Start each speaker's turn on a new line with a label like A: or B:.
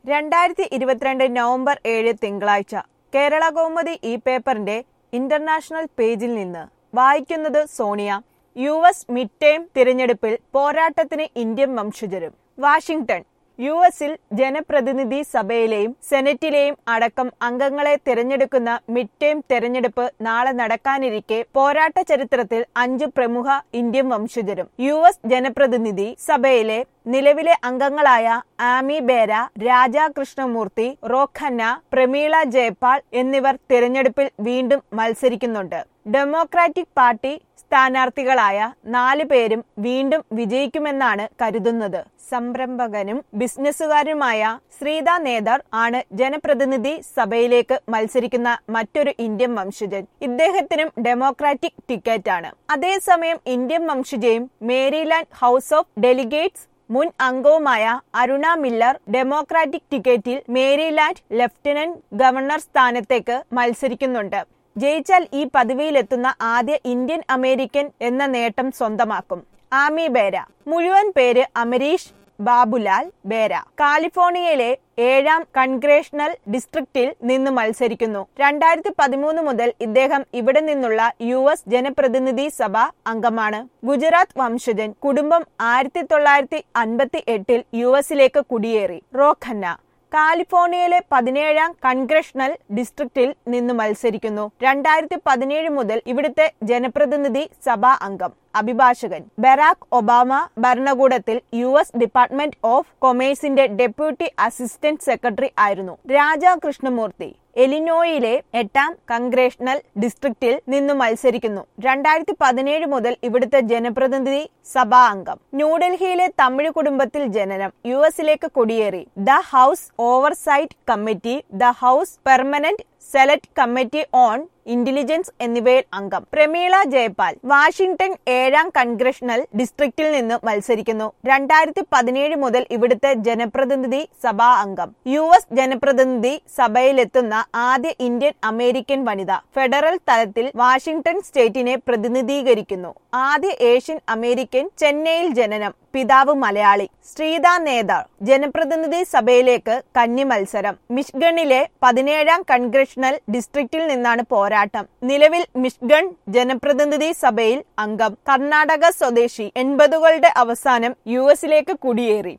A: രണ്ടായിരത്തി ഇരുപത്തിരണ്ട് നവംബർ ഏഴ് തിങ്കളാഴ്ച കേരള കൗമുദി ഈ പേപ്പറിന്റെ ഇന്റർനാഷണൽ പേജിൽ നിന്ന് വായിക്കുന്നത് Sonia U S mid term തിരഞ്ഞെടുപ്പിൽ പോരാട്ടത്തിന് ഇന്ത്യൻ വംശജരും വാഷിംഗ്ടൺ യു എസിൽ ജനപ്രതിനിധി സഭയിലെയും സെനറ്റിലെയും അടക്കം അംഗങ്ങളെ തിരഞ്ഞെടുക്കുന്ന മിഡ് ടേം തെരഞ്ഞെടുപ്പ് നാളെ നടക്കാനിരിക്കെ പോരാട്ട ചരിത്രത്തിൽ അഞ്ച് പ്രമുഖ ഇന്ത്യൻ വംശജരും യു എസ് ജനപ്രതിനിധി സഭയിലെ നിലവിലെ അംഗങ്ങളായ ആമി ബേര രാജാ കൃഷ്ണമൂർത്തി റോഖന്ന പ്രമീള ജയപാൽ എന്നിവർ തിരഞ്ഞെടുപ്പിൽ വീണ്ടും മത്സരിക്കുന്നുണ്ട് ഡെമോക്രാറ്റിക് പാർട്ടി സ്ഥാനാർത്ഥികളായ നാല് പേരും വീണ്ടും വിജയിക്കുമെന്നാണ് കരുതുന്നത് സംരംഭകനും ബിസിനസ്സുകാരുമായ ശ്രീത നേതർ ആണ് ജനപ്രതിനിധി സഭയിലേക്ക് മത്സരിക്കുന്ന മറ്റൊരു ഇന്ത്യൻ വംശജൻ ഇദ്ദേഹത്തിനും ഡെമോക്രാറ്റിക് ടിക്കറ്റാണ് അതേസമയം ഇന്ത്യൻ വംശജയും മേരിലാൻഡ് ഹൗസ് ഓഫ് ഡെലിഗേറ്റ്സ് മുൻ അംഗവുമായ അരുണ മില്ലർ ഡെമോക്രാറ്റിക് ടിക്കറ്റിൽ മേരിലാൻഡ് ലഫ്റ്റനന്റ് ഗവർണർ സ്ഥാനത്തേക്ക് മത്സരിക്കുന്നുണ്ട് ജയിച്ചാൽ ഈ പദവിയിലെത്തുന്ന ആദ്യ ഇന്ത്യൻ അമേരിക്കൻ എന്ന നേട്ടം സ്വന്തമാക്കും ആമി ബേര മുഴുവൻ പേര് അമരീഷ് ബാബുലാൽ ബേര കാലിഫോർണിയയിലെ ഏഴാം കൺഗ്രേഷണൽ ഡിസ്ട്രിക്റ്റിൽ നിന്ന് മത്സരിക്കുന്നു രണ്ടായിരത്തി പതിമൂന്ന് മുതൽ ഇദ്ദേഹം ഇവിടെ നിന്നുള്ള യു എസ് ജനപ്രതിനിധി സഭ അംഗമാണ് ഗുജറാത്ത് വംശജൻ കുടുംബം ആയിരത്തി തൊള്ളായിരത്തി അൻപത്തി എട്ടിൽ യു എസിലേക്ക് കുടിയേറി റോഖന്ന കാലിഫോർണിയയിലെ പതിനേഴാം കൺഗ്രഷണൽ ഡിസ്ട്രിക്റ്റിൽ നിന്ന് മത്സരിക്കുന്നു രണ്ടായിരത്തി പതിനേഴ് മുതൽ ഇവിടുത്തെ ജനപ്രതിനിധി സഭാ അംഗം അഭിഭാഷകൻ ബറാക് ഒബാമ ഭരണകൂടത്തിൽ യു എസ് ഡിപ്പാർട്ട്മെന്റ് ഓഫ് കൊമേഴ്സിന്റെ ഡെപ്യൂട്ടി അസിസ്റ്റന്റ് സെക്രട്ടറി ആയിരുന്നു രാജാ കൃഷ്ണമൂർത്തി എലിനോയിലെ എട്ടാം കൺഗ്രേഷണൽ ഡിസ്ട്രിക്റ്റിൽ നിന്ന് മത്സരിക്കുന്നു രണ്ടായിരത്തി പതിനേഴ് മുതൽ ഇവിടുത്തെ ജനപ്രതിനിധി സഭാ അംഗം ന്യൂഡൽഹിയിലെ തമിഴ് കുടുംബത്തിൽ ജനനം യു എസിലേക്ക് കുടിയേറി the house oversight committee the house permanent select committee on intelligence എന്നിവയിൽ അംഗം പ്രമീള ജയപാൽ വാഷിംഗ്ടൺ ഏഴാം കൺഗ്രഷണൽ ഡിസ്ട്രിക്റ്റിൽ നിന്ന് മത്സരിക്കുന്നു രണ്ടായിരത്തി പതിനേഴ് മുതൽ ഇവിടുത്തെ ജനപ്രതിനിധി സഭാ അംഗം യു എസ് ജനപ്രതിനിധി സഭയിലെത്തുന്ന ആദ്യ ഇന്ത്യൻ അമേരിക്കൻ വനിത ഫെഡറൽ തലത്തിൽ വാഷിംഗ്ടൺ സ്റ്റേറ്റിനെ പ്രതിനിധീകരിക്കുന്നു ആദ്യ ഏഷ്യൻ അമേരിക്കൻ ചെന്നൈയിൽ ജനനം പിതാവ് മലയാളി ശ്രീത നേതാർ ജനപ്രതിനിധി സഭയിലേക്ക് കന്നി മത്സരം മിഷ്ഗണിലെ പതിനേഴാം കൺഗ്രഷണൽ ഡിസ്ട്രിക്റ്റിൽ നിന്നാണ് പോരാട്ടം നിലവിൽ മിഷ്ഗൺ ജനപ്രതിനിധി സഭയിൽ അംഗം കർണാടക സ്വദേശി എൺപതുകളുടെ അവസാനം യു എസിലേക്ക് കുടിയേറി